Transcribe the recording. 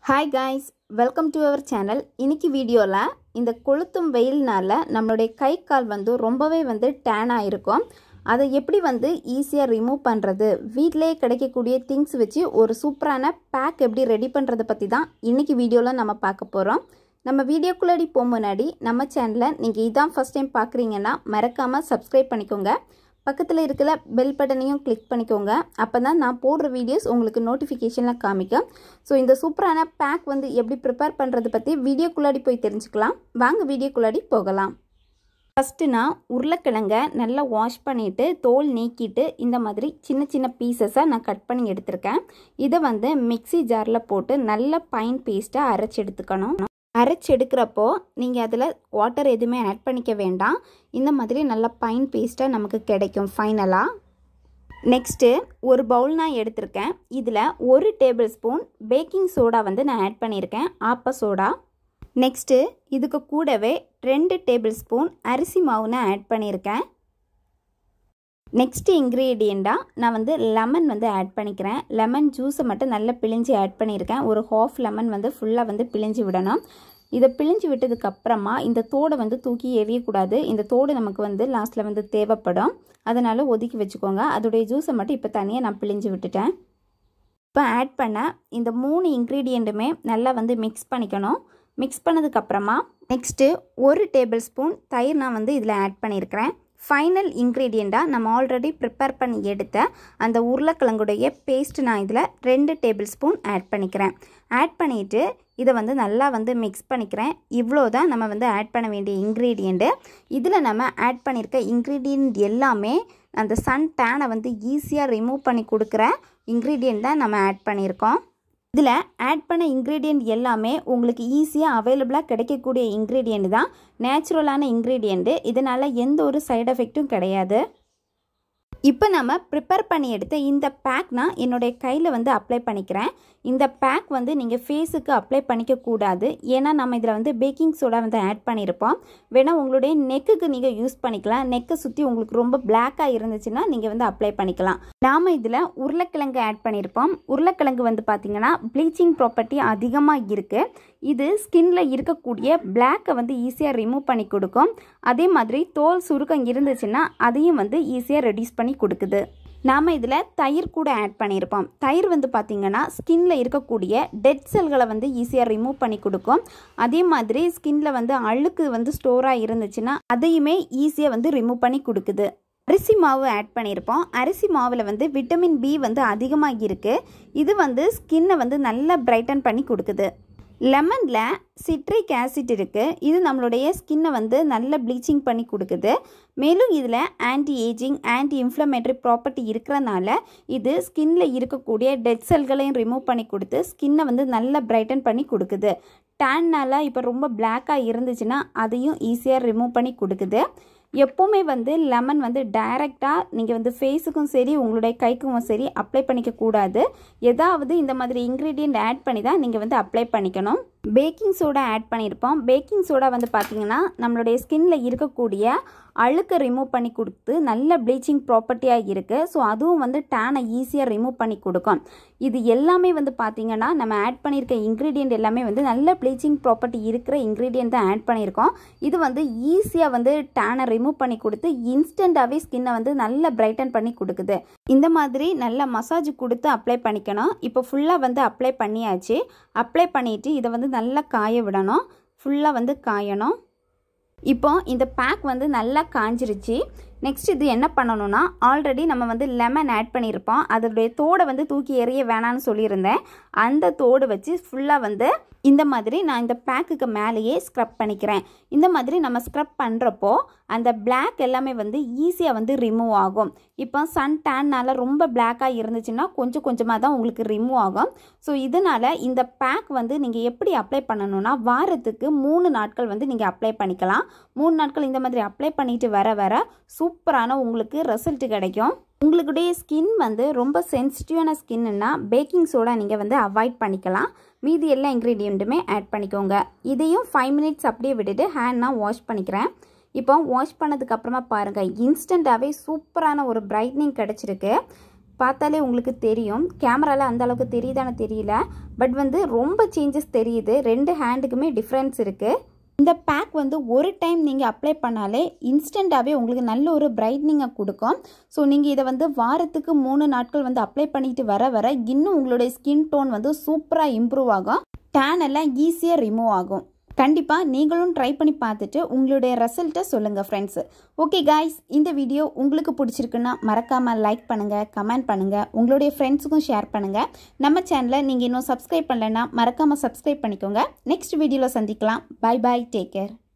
hi guys welcome to our channel இன்னைக்கு வீடியோவில் இந்த கொளுத்தும் வெயில்னால நம்மளுடைய கை கால் வந்து ரொம்பவே வந்து டேன் ஆகிருக்கும் அதை எப்படி வந்து ஈஸியாக ரிமூவ் பண்ணுறது வீட்டிலேயே கிடைக்கக்கூடிய திங்ஸ் வச்சு ஒரு சூப்பரான பேக் எப்படி ரெடி பண்ணுறதை பற்றி தான் இன்றைக்கி வீடியோவில் நம்ம பார்க்க போகிறோம் நம்ம வீடியோக்குள்ளாடி போக முன்னாடி நம்ம சேனலை நீங்கள் இதான் ஃபஸ்ட் டைம் பார்க்குறீங்கன்னா மறக்காமல் சப்ஸ்கிரைப் பண்ணிக்கோங்க பக்கத்தில் இருக்கிற பெல் பட்டனையும் கிளிக் பண்ணிக்கோங்க அப்போ தான் நான் போடுற வீடியோஸ் உங்களுக்கு நோட்டிஃபிகேஷனில் காமிக்கும் ஸோ இந்த சூப்பரான பேக் வந்து எப்படி ப்ரிப்பேர் பண்ணுறது பற்றி வீடியோக்குள்ளாடி போய் தெரிஞ்சுக்கலாம் வாங்க வீடியோக்குள்ளாடி போகலாம் ஃபஸ்ட்டு நான் உருளைக்கிழங்க நல்லா வாஷ் பண்ணிவிட்டு தோல் நீக்கிட்டு இந்த மாதிரி சின்ன சின்ன பீசஸாக நான் கட் பண்ணி எடுத்திருக்கேன் இதை வந்து மிக்சி ஜாரில் போட்டு நல்ல பைன் பேஸ்ட்டாக அரைச்சி எடுத்துக்கணும் அரைச்சி எடுக்கிறப்போ நீங்கள் அதில் வாட்டர் எதுவுமே ஆட் பண்ணிக்க வேண்டாம் இந்த மாதிரி நல்ல பைன் பேஸ்ட்டாக நமக்கு கிடைக்கும் ஃபைனலாக நெக்ஸ்ட்டு ஒரு பவுல் நான் எடுத்திருக்கேன் இதில் ஒரு டேபிள் ஸ்பூன் பேக்கிங் சோடா வந்து நான் ஆட் பண்ணியிருக்கேன் ஆப்ப சோடா நெக்ஸ்ட்டு இதுக்கு கூடவே ரெண்டு டேபிள் ஸ்பூன் அரிசி மாவு நான் ஆட் பண்ணியிருக்கேன் நெக்ஸ்ட்டு இன்க்ரீடியண்ட்டாக நான் வந்து லெமன் வந்து ஆட் பண்ணிக்கிறேன் லெமன் ஜூஸை மட்டும் நல்லா பிழிஞ்சு ஆட் பண்ணியிருக்கேன் ஒரு ஹாஃப் லெமன் வந்து ஃபுல்லாக வந்து பிழிஞ்சு விடணும் இதை பிழிஞ்சு விட்டதுக்கப்புறமா இந்த தோடை வந்து தூக்கி எறியக்கூடாது இந்த தோடு நமக்கு வந்து லாஸ்ட்டில் வந்து தேவைப்படும் அதனால் ஒதுக்கி வச்சுக்கோங்க அதோடைய ஜூஸை மட்டும் இப்போ தனியாக நான் பிழிஞ்சு விட்டுட்டேன் இப்போ ஆட் பண்ண இந்த மூணு இன்க்ரீடியண்ட்டுமே நல்லா வந்து மிக்ஸ் பண்ணிக்கணும் மிக்ஸ் பண்ணதுக்கப்புறமா நெக்ஸ்ட்டு ஒரு டேபிள் ஸ்பூன் தயிர் நான் வந்து இதில் ஆட் பண்ணியிருக்கிறேன் ஃபைனல் இன்க்ரீடியண்ட்டாக நம்ம ஆல்ரெடி ப்ரிப்பேர் பண்ணி எடுத்த அந்த உருளைக்கிழங்குடைய பேஸ்ட் நான் இதில் ரெண்டு டேபிள் ஸ்பூன் ஆட் பண்ணிக்கிறேன் ஆட் பண்ணிவிட்டு இதை வந்து நல்லா வந்து மிக்ஸ் பண்ணிக்கிறேன் இவ்வளோ தான் நம்ம வந்து ஆட் பண்ண வேண்டிய இன்க்ரீடியண்ட்டு இதில் நம்ம ஆட் பண்ணியிருக்க இன்க்ரீடியண்ட் எல்லாமே அந்த சன் டேனை வந்து ஈஸியாக ரிமூவ் பண்ணி கொடுக்குற இன்க்ரீடியண்ட் தான் நம்ம ஆட் பண்ணியிருக்கோம் இதில் ஆட் பண்ண இன்க்ரீடியண்ட் எல்லாமே உங்களுக்கு ஈஸியாக அவைலபிளாக கிடைக்கக்கூடிய இன்க்ரீடியண்ட் தான் நேச்சுரலான இன்க்ரீடியண்ட்டு இதனால் எந்த ஒரு சைடு எஃபெக்ட்டும் கிடையாது இப்போ நம்ம ப்ரிப்பேர் பண்ணி எடுத்த இந்த பேக் நான் என்னுடைய கையில் வந்து அப்ளை பண்ணிக்கிறேன் இந்த பேக் வந்து நீங்கள் ஃபேஸுக்கு அப்ளை பண்ணிக்கக்கூடாது ஏன்னா நம்ம இதில் வந்து பேக்கிங் சோடா வந்து ஆட் பண்ணியிருப்போம் வேணால் உங்களுடைய நெக்குக்கு நீங்கள் யூஸ் பண்ணிக்கலாம் நெக்கை சுற்றி உங்களுக்கு ரொம்ப பிளாக்காக இருந்துச்சுன்னா நீங்கள் வந்து அப்ளை பண்ணிக்கலாம் நாம் இதில் உருளைக்கிழங்கு ஆட் பண்ணியிருப்போம் உருளைக்கிழங்கு வந்து பார்த்திங்கன்னா ப்ளீச்சிங் ப்ராப்பர்ட்டி அதிகமாக இருக்குது இது ஸ்கின்ல இருக்கக்கூடிய பிளாக்கை வந்து ஈஸியாக ரிமூவ் பண்ணி கொடுக்கும் அதே மாதிரி தோல் சுருக்கம் இருந்துச்சுன்னா அதையும் வந்து ஈஸியாக ரெடியூஸ் பண்ணி கொடுக்குது நாம் இதில் தயிர் கூட ஆட் பண்ணியிருப்போம் தயிர் வந்து பார்த்திங்கன்னா ஸ்கின்ல இருக்கக்கூடிய டெட் செல்களை வந்து ஈஸியாக ரிமூவ் பண்ணி கொடுக்கும் அதே மாதிரி ஸ்கின்ல வந்து அழுக்கு வந்து ஸ்டோராக இருந்துச்சுன்னா அதையுமே ஈஸியாக வந்து ரிமூவ் பண்ணி கொடுக்குது அரிசி மாவு ஆட் பண்ணியிருப்போம் அரிசி மாவில் வந்து விட்டமின் பி வந்து அதிகமாக இருக்குது இது வந்து ஸ்கின்னை வந்து நல்லா பிரைட்டன் பண்ணி கொடுக்குது லெமனில் சிட்ரிக் ஆசிட் இருக்குது இது நம்மளுடைய ஸ்கின்னை வந்து நல்ல ப்ளீச்சிங் பண்ணி கொடுக்குது மேலும் இதில் anti ageing anti inflammatory property இருக்கிறனால இது ஸ்கின்ல இருக்கக்கூடிய டெட் செல்களையும் ரிமூவ் பண்ணி கொடுத்து ஸ்கின்னை வந்து நல்லா பிரைட்டன் பண்ணி கொடுக்குது டேன்னால் இப்போ ரொம்ப பிளாக்காக இருந்துச்சுன்னா அதையும் ஈஸியாக ரிமூவ் பண்ணி கொடுக்குது எப்போவுமே வந்து லெமன் வந்து டைரெக்டாக நீங்கள் வந்து ஃபேஸுக்கும் சரி உங்களுடைய கைக்கும் சரி அப்ளை பண்ணிக்க கூடாது ஏதாவது இந்த மாதிரி இன்க்ரீடியண்ட் ஆட் பண்ணி தான் நீங்கள் வந்து அப்ளை பண்ணிக்கணும் பேக்கிங் சோடா ஆட் பண்ணியிருப்போம் பேக்கிங் சோடா வந்து பார்த்திங்கன்னா நம்மளுடைய ஸ்கின்ல இருக்கக்கூடிய அழுக்கை ரிமூவ் பண்ணி கொடுத்து நல்ல ப்ளீச்சிங் ப்ராப்பர்ட்டியாக இருக்குது ஸோ அதுவும் வந்து டேனை ஈஸியாக ரிமூவ் பண்ணி கொடுக்கும் இது எல்லாமே வந்து பார்த்திங்கன்னா நம்ம ஆட் பண்ணியிருக்க இன்க்ரீடியண்ட் எல்லாமே வந்து நல்ல ப்ளீச்சிங் ப்ராப்பர்ட்டி இருக்கிற இன்க்ரீடியண்ட் தான் ஆட் பண்ணியிருக்கோம் இது வந்து ஈஸியாக வந்து டேனை ரிமூவ் பண்ணி கொடுத்து இன்ஸ்டண்ட்டாகவே ஸ்கின்னை வந்து நல்ல பிரைட்டன் பண்ணி கொடுக்குது இந்த மாதிரி நல்ல மசாஜ் கொடுத்து அப்ளை பண்ணிக்கணும் இப்போ ஃபுல்லாக வந்து அப்ளை பண்ணியாச்சு அப்ளை பண்ணிவிட்டு இதை வந்து நல்லா காய விடணும் ஃபுல்லாக வந்து காயணும் இப்போ இந்த பேக் வந்து நல்லா காஞ்சிருச்சு நெக்ஸ்ட் இது என்ன பண்ணணும்னா ஆல்ரெடி நம்ம வந்து லெமன் ஆட் பண்ணியிருப்போம் அதோடைய தோடை வந்து தூக்கி எறிய வேணான்னு சொல்லியிருந்தேன் அந்த தோடு வச்சு ஃபுல்லாக வந்து இந்த மாதிரி நான் இந்த பேக்குக்கு மேலேயே ஸ்க்ரப் பண்ணிக்கிறேன் இந்த மாதிரி நம்ம ஸ்க்ரப் பண்ணுறப்போ அந்த பிளாக் எல்லாமே வந்து ஈஸியாக வந்து ரிமூவ் ஆகும் இப்போ சன் டேன்னால் ரொம்ப பிளாக்காக இருந்துச்சுன்னா கொஞ்சம் கொஞ்சமாக தான் உங்களுக்கு ரிமூவ் ஆகும் ஸோ இதனால் இந்த பேக் வந்து நீங்கள் எப்படி அப்ளை பண்ணணும்னா வாரத்துக்கு மூணு நாட்கள் வந்து நீங்கள் அப்ளை பண்ணிக்கலாம் மூணு நாட்கள் இந்த மாதிரி அப்ளை பண்ணிட்டு வர வர சூப்பரான உங்களுக்கு ரிசல்ட் கிடைக்கும் உங்களுடைய ஸ்கின் வந்து ரொம்ப சென்சிட்டிவான ஸ்கின்னுன்னா பேக்கிங் சோடா நீங்கள் வந்து அவாய்ட் பண்ணிக்கலாம் மீதி எல்லா இன்க்ரீடியண்ட்டுமே ஆட் பண்ணிக்கோங்க இதையும் ஃபைவ் மினிட்ஸ் அப்படியே விட்டுட்டு ஹேண்ட் நான் வாஷ் பண்ணிக்கிறேன் இப்போ வாஷ் பண்ணதுக்கப்புறமா பாருங்கள் இன்ஸ்டண்ட்டாகவே சூப்பரான ஒரு பிரைட்னிங் கிடச்சிருக்கு பார்த்தாலே உங்களுக்கு தெரியும் கேமராவில் அந்த அளவுக்கு தெரியுதான்னு தெரியல பட் வந்து ரொம்ப சேஞ்சஸ் தெரியுது ரெண்டு ஹேண்டுக்குமே டிஃப்ரென்ஸ் இருக்குது இந்த பேக் வந்து ஒரு டைம் நீங்கள் அப்ளை பண்ணாலே இன்ஸ்டண்ட்டாகவே உங்களுக்கு நல்ல ஒரு பிரைட்னிங்கை கொடுக்கும் ஸோ நீங்கள் இதை வந்து வாரத்துக்கு மூணு நாட்கள் வந்து அப்ளை பண்ணிட்டு வர வர இன்னும் உங்களுடைய ஸ்கின் டோன் வந்து சூப்பராக இம்ப்ரூவ் ஆகும் டேன் எல்லாம் ஈஸியாக ரிமூவ் ஆகும் கண்டிப்பாக நீங்களும் ட்ரை பண்ணி பார்த்துட்டு உங்களுடைய ரிசல்ட்டை சொல்லுங்கள் ஃப்ரெண்ட்ஸு ஓகே காய்ஸ் இந்த வீடியோ உங்களுக்கு பிடிச்சிருக்குன்னா மறக்காமல் லைக் பண்ணுங்கள் கமெண்ட் பண்ணுங்கள் உங்களுடைய ஃப்ரெண்ட்ஸுக்கும் ஷேர் பண்ணுங்கள் நம்ம சேனலை நீங்கள் இன்னும் சப்ஸ்கிரைப் பண்ணலைன்னா மறக்காமல் சப்ஸ்கிரைப் பண்ணிக்கோங்க நெக்ஸ்ட் வீடியோவில் சந்திக்கலாம் பை பாய் டேக் கேர்